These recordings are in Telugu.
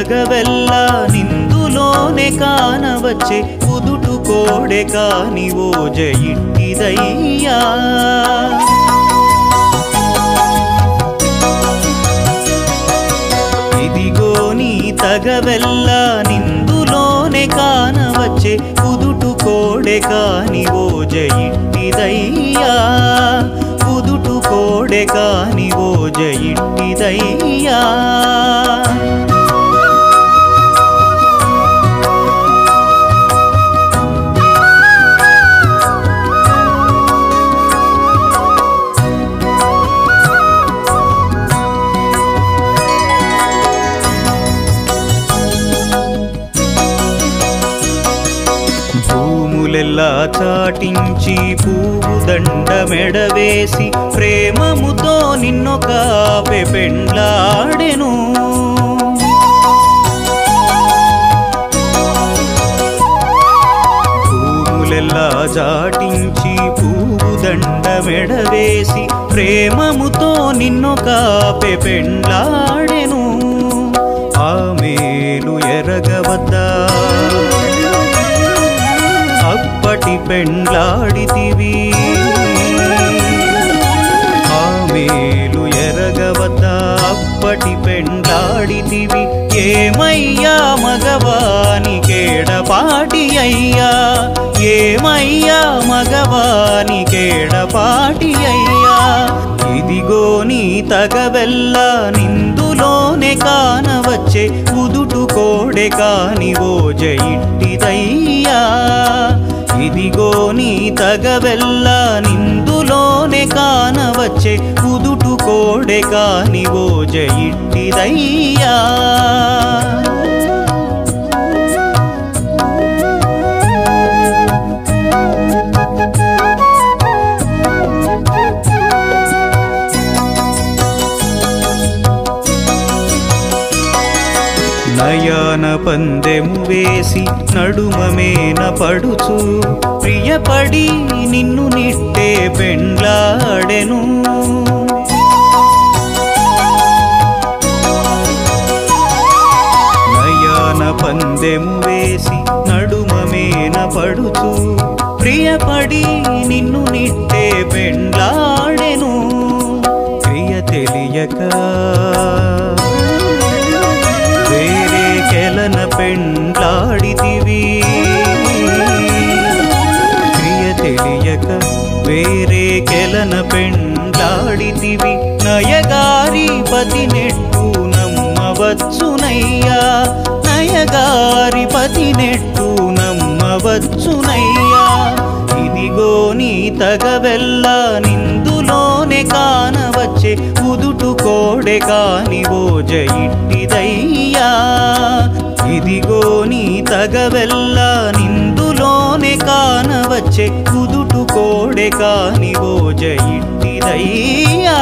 తగవెల్ల నిందులోనే కానవచ్చే కుదుటు కోడె కాని ఓజ ఇట్టిదయ్యా ఇదిగో నీ తగవెల్ల నిందులోనే కానవచ్చే కుదుటు కోడె కాని ఓజ ఇట్టిదయ్యా కుదుటు కోడె కాని ఓజ ఇట్టిదయ్యా భూములెల్లా చాటించి పువ్వు దండ మెడవేసి ప్రేమముతో నిన్నొక పెండ్లాడెను భూములెల్లా చాటించి పువ్వు దండ మెడవేసి ప్రేమముతో నిన్నొక పెండ్లాడెను ఆ మేలు ఎరగవద్దా అప్పటి పెండ్లాడితివి ఆ మేలు ఎరగవద్దా అప్పటి పెండ్లాడితివి ఏమయ్యా మగవాని కేడపాటి అయ్యా ఏమయ్యా మగవాని కేడపాటి అయ్యా ఇదిగో నీ తగవెల్ల నిందులోనే కానవచ్చే ఉదుటు కోడె కాని ఓజ ఇట్టిదయ్యా ఇదిగో నీ తగవెల్ల నిందులోనే కానవచ్చే ఉదుటు కోడె కాని ఓజ ఇట్టిదయ్యా నయాన పందెము వేసి నడుమమేన పడుచు ప్రియపడి నిన్ను నిట్టే పెండ్లాడెను నయాన పందెము వేసి నడుమమేన పడుచు ప్రియపడి నిన్ను నిట్టే పెండ్లాడెను క్రియ తెలియక వేరే కెలన పెండ్లాడితివి క్రియ తెలియక వేరే కెలన పెండ్లాడితివి నయగారి పతి నెట్టు నమ్మవచ్చునయ్యా నయగారి పతి నెట్టు నమ్మవచ్చునయ్యా ఇదిగో నీ తగవెల్ల నిందులోనే కానవచ్చే ఉదుటు కోడె కాని ఓజ ఇట్టిదయ్యా ఇదిగో నీ తగవెల్ల నిందులోనే కానవచ్చే ఉదుటు కోడె కాని ఓజ ఇట్టిదయ్యా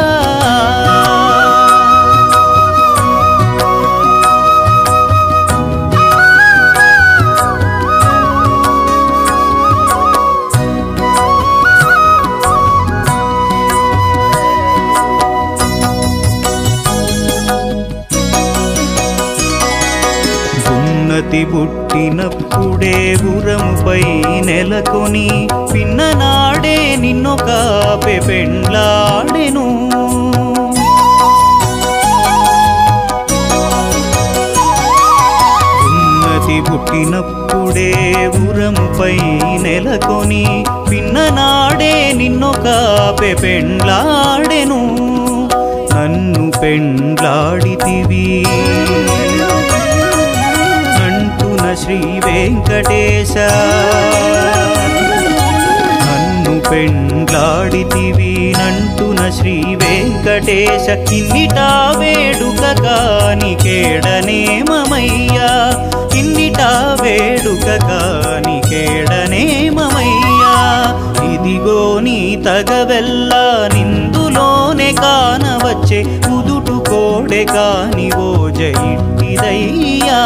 ఉన్నతి పుట్టినప్పుడే గురముపై నెలకొని పిన్ననాడే నిన్నొక పెండ్లాడెను ఉన్నతి పుట్టినప్పుడే ఉరముపై నెలకొని పిన్ననాడే నిన్నొక పెండ్లాడెను నన్ను పెండ్లాడితివి అంటున శ్రీ వెంకటేశ నన్ను పెండ్లాడితివి నంటున శ్రీ వెంకటేశ ఇన్నిటా వేడుక కాని కేడనేమయ్యా ఇన్నిటా వేడుక కాని కేడనేమయ్యా ఇదిగో నీ తగవెల్ల నిందులోనే కానవచ్చే ఉదుటు కోడె కాని ఓజ ఇట్టిదయ్యా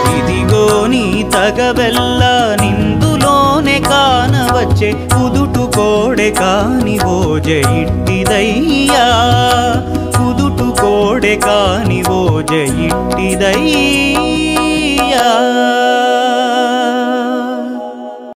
ఇదిగో నీ తగవెల్ల నిందులోనే కానవచ్చే ఉదుటు కోడె కాని ఓజ ఇట్టిదయ్యా కుదుటు కోడె కాని ఓజ ఇట్టిదయ్యా